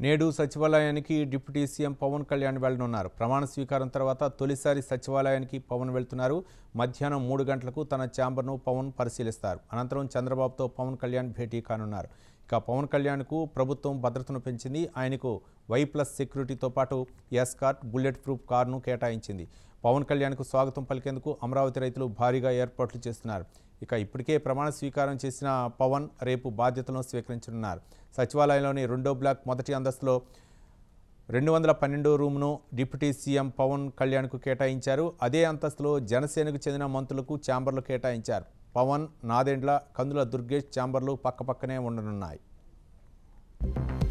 నేడు సచివాలయానికి deputy CM Pawan Kalyan వెళ్లనున్నారు ప్రమాణ స్వీకారం తర్వాత తొలిసారి సచివాలయానికి పవన్ వెళ్తున్నారు మధ్యాహ్నం మూడు గంటలకు తన ఛాంబర్ను పవన్ పరిశీలిస్తారు అనంతరం చంద్రబాబుతో పవన్ కళ్యాణ్ భేటీ కానున్నారు ఇక పవన్ కళ్యాణ్కు ప్రభుత్వం భద్రతను పెంచింది ఆయనకు వై ప్లస్ సెక్యూరిటీతో పాటు ఎస్కార్ట్ బుల్లెట్ ప్రూఫ్ కారును కేటాయించింది పవన్ కళ్యాణ్కు స్వాగతం పలికేందుకు అమరావతి రైతులు భారీగా ఏర్పాట్లు చేస్తున్నారు ఇక ఇప్పటికే ప్రమాణ స్వీకారం చేసిన పవన్ రేపు బాధ్యతలను స్వీకరించనున్నారు సచివాలయంలోని రెండో బ్లాక్ మొదటి అంతస్తులో రెండు వందల పన్నెండో రూమ్ను డిప్యూటీ సీఎం పవన్ కళ్యాణ్కు కేటాయించారు అదే అంతస్తులో జనసేనకు చెందిన మంత్రులకు ఛాంబర్లు కేటాయించారు పవన్ నాదెండ్ల కందుల దుర్గేష్ ఛాంబర్లు పక్కపక్కనే ఉండనున్నాయి